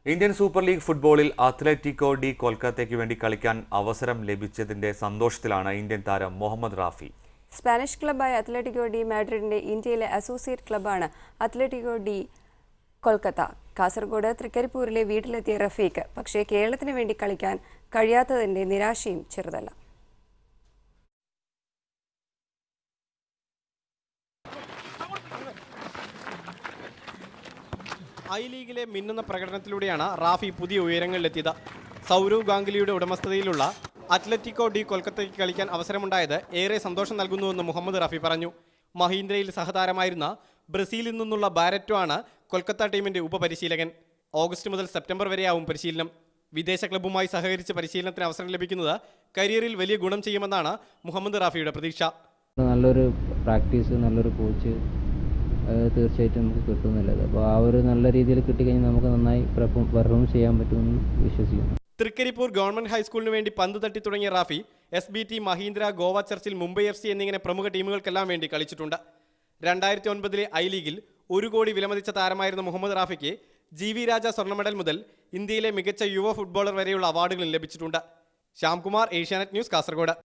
Indian super league ഫുട്ബോളിൽ Atletico de കൊൽക്കത്തയ്ക്ക് വേണ്ടി കളിക്കാൻ അവസരം ലഭിച്ചതിന്റെ സന്തോഷത്തിലാണ് ഇന്ത്യൻ താരം മുഹമ്മദ് റാഫി സ്പാനിഷ് ക്ലബ്ബായ അത്ലറ്റിക്കോ ഡി മാഡ്രിഡിന്റെ ഇന്ത്യയിലെ അസോസിയേറ്റ് ക്ലബ്ബാണ് അത്ലറ്റിക്കോ ഡി കൊൽക്കത്ത കാസർഗോഡ് തൃക്കരിപ്പൂരിലെ വീട്ടിലെത്തിയ റഫീഖ് പക്ഷേ കേരളത്തിന് വേണ്ടി കളിക്കാൻ കഴിയാത്തതിന്റെ നിരാശയും ചെറുതല്ല ഐ ലീഗിലെ മിന്നുന്ന പ്രകടനത്തിലൂടെയാണ് റാഫി പുതിയ ഉയരങ്ങളിലെത്തിയത് സൗരവ് ഗാംഗുലിയുടെ ഉടമസ്ഥതയിലുള്ള അത്ലറ്റിക്കോ ഡി കൊൽക്കത്തയ്ക്ക് കളിക്കാൻ അവസരമുണ്ടായത് ഏറെ സന്തോഷം നൽകുന്നുവെന്ന് മുഹമ്മദ് റാഫി പറഞ്ഞു മഹീന്ദ്രയിൽ സഹതാരമായിരുന്ന ബ്രസീലിൽ നിന്നുള്ള ബാരറ്റോ ആണ് കൊൽക്കത്ത ടീമിന്റെ ഉപപരിശീലകൻ ഓഗസ്റ്റ് മുതൽ സെപ്റ്റംബർ വരെയാവും പരിശീലനം വിദേശ ക്ലബ്ബുമായി സഹകരിച്ച് പരിശീലനത്തിന് അവസരം ലഭിക്കുന്നത് കരിയറിൽ വലിയ ഗുണം ചെയ്യുമെന്നാണ് മുഹമ്മദ് റാഫിയുടെ പ്രതീക്ഷ നല്ലൊരു പ്രാക്ടീസ് നല്ലൊരു കോച്ച് തീർച്ചയായിട്ടും നമുക്ക് കിട്ടുന്നില്ലത് അപ്പോൾ ആ ഒരു നല്ല രീതിയിൽ കിട്ടിക്കഴിഞ്ഞാൽ നമുക്ക് നന്നായി പെർഫോം ചെയ്യാൻ പറ്റുമെന്ന് വിശ്വസിക്കുന്നു തൃക്കരിപ്പൂർ ഗവൺമെന്റ് ഹൈസ്കൂളിന് വേണ്ടി പന്ത് തട്ടി തുടങ്ങിയ Rafi S B T Mahindra Goa Churchill Mumbai F C എന്നിങ്ങനെ പ്രമുഖ ടീമുകൾക്കെല്ലാം വേണ്ടി കളിച്ചിട്ടുണ്ട് രണ്ടായിരത്തി ഒൻപതിലെ ഐ ലീഗിൽ ഒരു കോടി വിലമതിച്ച താരമായിരുന്ന മുഹമ്മദ് റാഫിക്ക് ജി വി രാജ സ്വർണ്ണ മെഡൽ മുതൽ ഇന്ത്യയിലെ മികച്ച യുവ ഫുട്ബോളർ വരെയുള്ള അവാർഡുകളും ലഭിച്ചിട്ടുണ്ട് ശ്യാംകുമാർ ഏഷ്യാനെറ്റ് ന്യൂസ് കാസർഗോഡ്